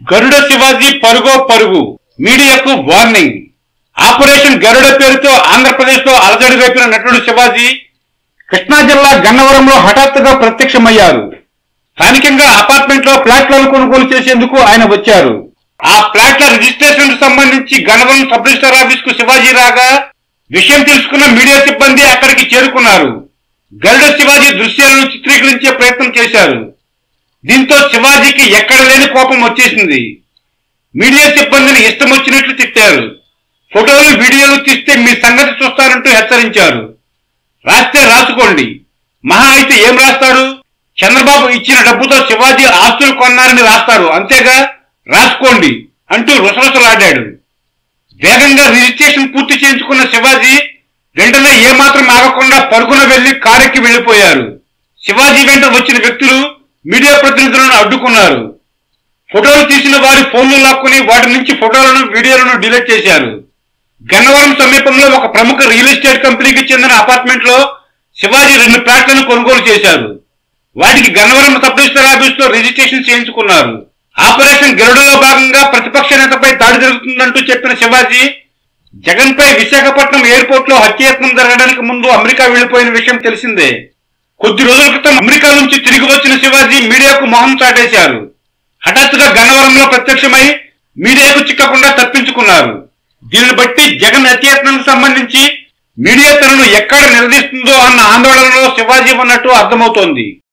గరుడ శివాజీ పరుగో పరుగు మీడియాకు warning operation గరుడ పేరుతో ఆంధ్రప్రదేశ్ లో అలజడి రేపిన నటుడు శివాజీ కృష్ణా జిల్లా గన్నవరంలో హఠాత్తుగా ప్రత్యక్షమయ్యారు స్థానికంగా అపార్ట్మెంట్ లో ఫ్లాట్లను కొనుగోలు చేసేందుకు ఆయన వచ్చారు ఆ ఫ్లాట్ల రిజిస్ట్రేషన్ కు సంబంధించి గన్నవరం సబ్ రిజిస్టర్ ఆఫీస్ కు శివాజీ రాగా విషయం తెలుసుకున్న మీడియా సిబ్బంది అక్కడికి చేరుకున్నారు గరుడ శివాజీ దృశ్యాలను చిత్రీకరించే ప్రయత్నం చేశారు దీంతో శివాజీకి ఎక్కడ లేని కోపం వచ్చేసింది మీడియా సిబ్బందిని ఇష్టం వచ్చినట్లు తిట్టారు ఫోటోలు వీడియోలు తీస్తే మీ సంగతి చూస్తారంటూ హెచ్చరించారు రాస్తే రాసుకోండి మహా అయితే ఏం రాస్తారు చంద్రబాబు ఇచ్చిన డబ్బుతో శివాజీ ఆస్తులు కొన్నారని రాస్తారు అంతేగా రాసుకోండి అంటూ రుసరుసలాడాడు వేగంగా రిజిస్ట్రేషన్ పూర్తి చేయించుకున్న శివాజీ వెంటనే ఏమాత్రం ఆగకుండా పరుగున వెళ్లి కారెక్కి వెళ్లిపోయారు శివాజీ వెంట వచ్చిన వ్యక్తులు మీడియా ప్రతినిధులను అడ్డుకున్నారు ఫోటోలు తీసిన వారి ఫోన్లు లాక్కుని వాటి నుంచి ఫోటోలను వీడియోలను డిలీట్ చేశారు గన్నవరం సమీపంలో ఒక ప్రముఖ రియల్ ఎస్టేట్ కంపెనీకి చెందిన అపార్ట్మెంట్ లో శివాజీ రెండు ఫ్లాట్లను కొనుగోలు చేశారు వాటికి గన్నవరం సబ్ రిజిస్టర్ ఆఫీస్ లో రిజిస్ట్రేషన్ చేయించుకున్నారు ఆపరేషన్ గరుడలో భాగంగా ప్రతిపక్ష నేతపై దాడి జరుగుతుందంటూ చెప్పిన శివాజీ జగన్ పై విశాఖపట్నం ఎయిర్పోర్ట్ లో హత్యయత్నం జరగడానికి ముందు అమెరికా వెళ్లిపోయిన విషయం తెలిసిందే కొద్ది రోజుల క్రితం అమెరికా నుంచి తిరిగి వచ్చిన శివాజీ మీడియాకు మొహం చాటేశారు హఠాత్తుగా గన్నవరంలో ప్రత్యక్షమై మీడియాకు చిక్కకుండా తప్పించుకున్నారు దీనిని బట్టి జగన్ హత్యయత్నానికి సంబంధించి మీడియా తనను ఎక్కడ నిలదీస్తుందో అన్న ఆందోళనలో శివాజీ ఉన్నట్టు అర్థమవుతోంది